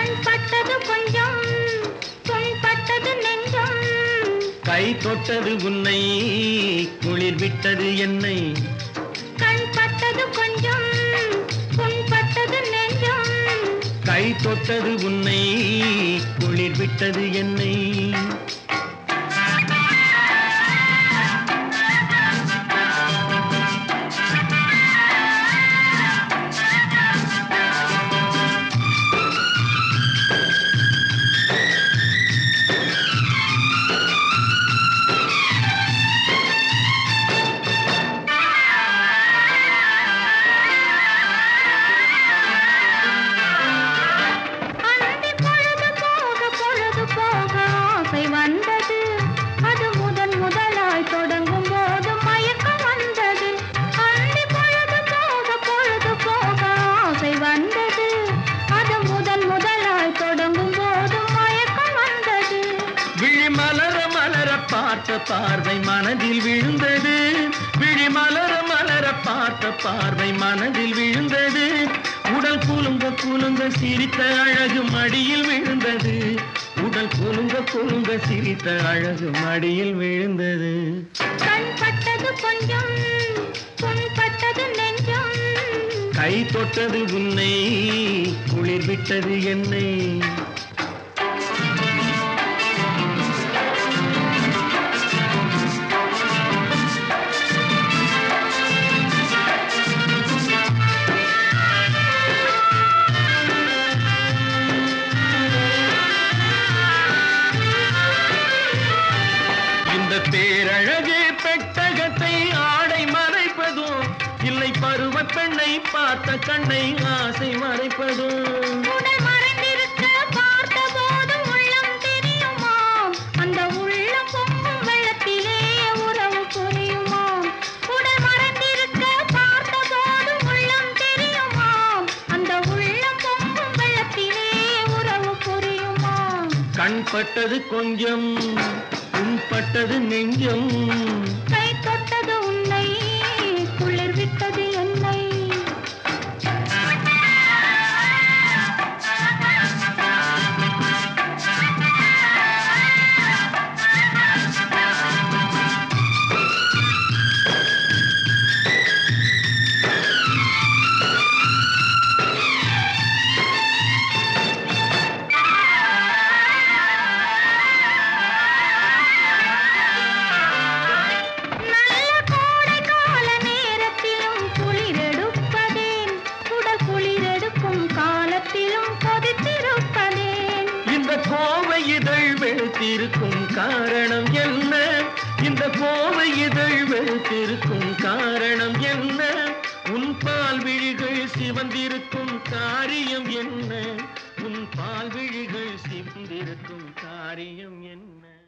கண் பட்டது கொஞ்சம் புண்பட்டது நெஞ்சம் கை தொட்டது உன்னை குளிர் விட்டது என்னை கண் பட்டது கொஞ்சம் புண்பட்டது நெஞ்சம் கை தொட்டது உன்னை குளிர் விட்டது என்னை அந்தி பொழுது போக பொழுது போக ஆசை வந்தது அது முதன் முதலாய் தொடங்கும் போது மயக்கம் வந்தது அந்தி பொழுது போக பொழுது போக ஆசை வந்தது அது முதன் முதலாய் தொடங்கும் போது மயக்கம் வந்தது விழி மலர மலர பார்த்த பார்வை மனதில் விழுந்தது விழி மலர மலர பார்த்த பார்வை மனதில் விழுந்தது உடல் குலுங்க குலுங்க சிரித்த அழகு மடியில் விழுந்தது உடல் குலுங்க குலுங்க சிரித்த அழகு மடியில் விழுந்தது கண் பட்டது கொஞ்சம் புண்பட்டது நெஞ்சம் கை தொட்டது உன்னை குளிர் விட்டது என்னை இந்த பேரழகு பெட்டகத்தை ஆடை மறைப்பதோ இல்லை பருவ பெண்ணை பார்த்த கண்ணை ஆசை மறைப்பதோ உடல் மறைந்திருக்க பார்த்த போது உள்ளம் தெரியுமா அந்த உள்ளம் பொங்கும் வெள்ளத்திலே உறவு புரியுமா உடல் மறைந்திருக்க பார்த்த போது உள்ளம் தெரியுமா அந்த உள்ளம் பொங்கும் வெள்ளத்திலே உறவு புரியுமா கண் பட்டது கொஞ்சம் உன்பட்டது நெஞ்சம் கை தொட்டது உன்னை குளிர் விட்டது என்னை நல்ல கோடை கால நேரத்திலும் குளிரெடுப்பதேன் உடல் குளிரெடுக்கும் காலத்திலும் கொதித்திருப்பதேன் இந்த கோவை இதழ் வெளுத்திருக்கும் காரணம் என்ன இந்த கோவை இதழ் வெளுத்திருக்கும் காரணம் என்ன உன் பால் விழிகள் சிவந்திருக்கும் காரியம் என்ன உன் பால் விழிகள் சிவந்திருக்கும் காரியம் என்ன